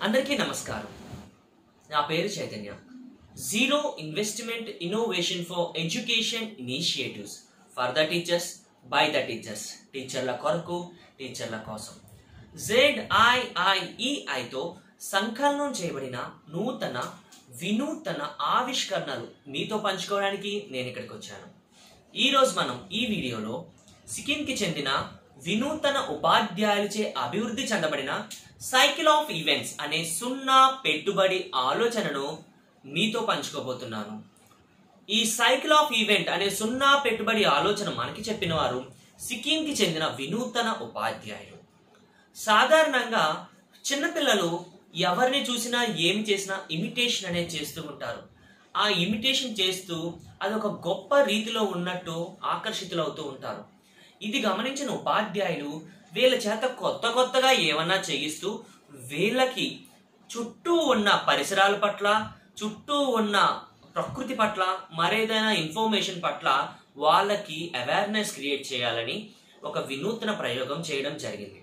అందరికీ నమస్కారం నా పేరు Chaitanya zero investment innovation for education initiatives for the teachers by the teachers టీచర్ల కొరకు టీచర్ల కోసం జెడ్ఐఐఈఐతో సంకలనం చేయబడిన నూతన వినూతన ఆవిష్కరణలు మీతో పంచుకోవడానికి నేను ఇక్కడికి వచ్చాను ఈరోజు మనం ఈ వీడియోలో సిక్కింకి చెందిన వినూతన ఉపాధ్యాయులచే అభివృద్ధి చెందబడిన సైకిల్ ఆఫ్ ఈవెంట్స్ అనే సున్నా పెట్టుబడి ఆలోచనను మీతో పంచుకోబోతున్నాను ఈ సైకిల్ ఆఫ్ ఈవెంట్ అనే సున్నా పెట్టుబడి ఆలోచన మనకి చెప్పిన వారు సిక్కింకి చెందిన వినూతన ఉపాధ్యాయులు సాధారణంగా చిన్నపిల్లలు ఎవరిని చూసినా ఏమి చేసినా ఇమిటేషన్ అనేది చేస్తూ ఉంటారు ఆ ఇమిటేషన్ చేస్తూ అదొక గొప్ప రీతిలో ఉన్నట్టు ఆకర్షితులవుతూ ఉంటారు ఇది గమనించిన ఉపాధ్యాయులు వీళ్ళ చేత కొత్త కొత్తగా ఏమన్నా చేయిస్తూ వీళ్ళకి చుట్టూ ఉన్న పరిసరాల పట్ల చుట్టూ ఉన్న ప్రకృతి పట్ల మరేదైనా ఇన్ఫర్మేషన్ పట్ల వాళ్ళకి అవేర్నెస్ క్రియేట్ చేయాలని ఒక వినూత్న ప్రయోగం చేయడం జరిగింది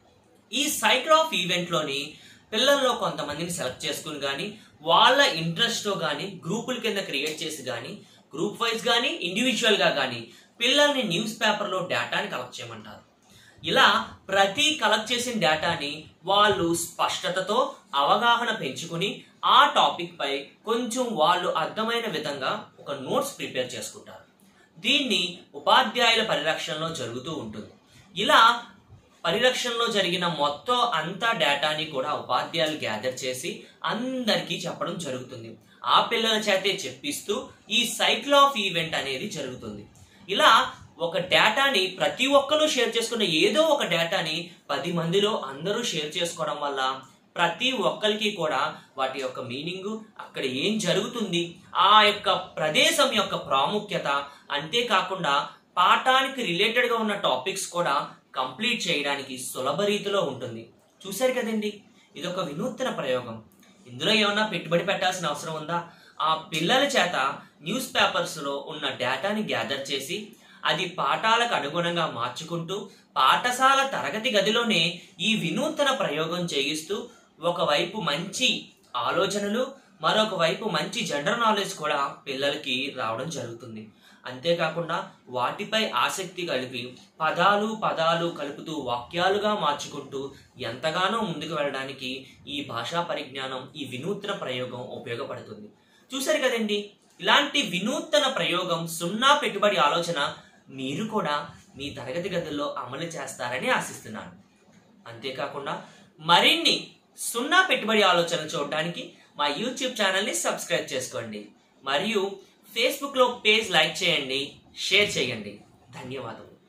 ఈ సైకిల్ ఆఫ్ ఈవెంట్లోని పిల్లల్లో కొంతమందిని సెలెక్ట్ చేసుకుని కానీ వాళ్ళ ఇంట్రెస్ట్తో కానీ గ్రూపుల కింద క్రియేట్ చేసి కానీ గ్రూప్ వైజ్ కానీ ఇండివిజువల్గా కానీ పిల్లల్ని న్యూస్ పేపర్లో డేటాని కలెక్ట్ చేయమంటారు ఇలా ప్రతి కలెక్ట్ చేసిన డేటాని వాళ్ళు స్పష్టతతో అవగాహన పెంచుకుని ఆ టాపిక్ పై కొంచెం వాళ్ళు అర్థమైన విధంగా ఒక నోట్స్ ప్రిపేర్ చేసుకుంటారు దీన్ని ఉపాధ్యాయుల పరిరక్షణలో జరుగుతూ ఉంటుంది ఇలా పరిరక్షణలో జరిగిన మొత్తం అంతా డేటాని కూడా ఉపాధ్యాయులు గ్యాదర్ చేసి అందరికీ చెప్పడం జరుగుతుంది ఆ పిల్లల చేతే చెప్పిస్తూ ఈ సైకిల్ ఆఫ్ ఈవెంట్ అనేది జరుగుతుంది ఇలా ఒక డేటాని ప్రతి ఒక్కరు షేర్ చేసుకున్న ఏదో ఒక డేటాని పది మందిలో అందరూ షేర్ చేసుకోవడం వల్ల ప్రతి ఒక్కరికి కూడా వాటి యొక్క మీనింగ్ అక్కడ ఏం జరుగుతుంది ఆ యొక్క ప్రదేశం యొక్క ప్రాముఖ్యత అంతేకాకుండా పాఠానికి రిలేటెడ్గా ఉన్న టాపిక్స్ కూడా కంప్లీట్ చేయడానికి సులభ రీతిలో ఉంటుంది చూశారు కదండి ఇది ఒక వినూత్న ప్రయోగం ఇందులో ఏమన్నా పెట్టుబడి పెట్టాల్సిన అవసరం ఉందా ఆ పిల్లల చేత న్యూస్ పేపర్స్లో ఉన్న డేటాని గ్యాదర్ చేసి అది పాఠాలకు అనుగుణంగా మార్చుకుంటూ పాఠశాల తరగతి గదిలోనే ఈ వినూత్న ప్రయోగం చేయిస్తూ ఒకవైపు మంచి ఆలోచనలు మరొక వైపు మంచి జనరల్ నాలెడ్జ్ కూడా పిల్లలకి రావడం జరుగుతుంది అంతేకాకుండా వాటిపై ఆసక్తి కలిపి పదాలు పదాలు కలుపుతూ వాక్యాలుగా మార్చుకుంటూ ఎంతగానో ముందుకు వెళ్ళడానికి ఈ భాషా పరిజ్ఞానం ఈ వినూత్న ప్రయోగం ఉపయోగపడుతుంది చూశారు కదండి ఇలాంటి వినూత్న ప్రయోగం సున్నా పెట్టుబడి ఆలోచన మీరు కూడా మీ తరగతి గదుల్లో అమలు చేస్తారని ఆశిస్తున్నాను అంతేకాకుండా మరిన్ని సున్నా పెట్టుబడి ఆలోచనలు చూడడానికి మా యూట్యూబ్ ఛానల్ని సబ్స్క్రైబ్ చేసుకోండి మరియు ఫేస్బుక్లో పేజ్ లైక్ చేయండి షేర్ చేయండి ధన్యవాదములు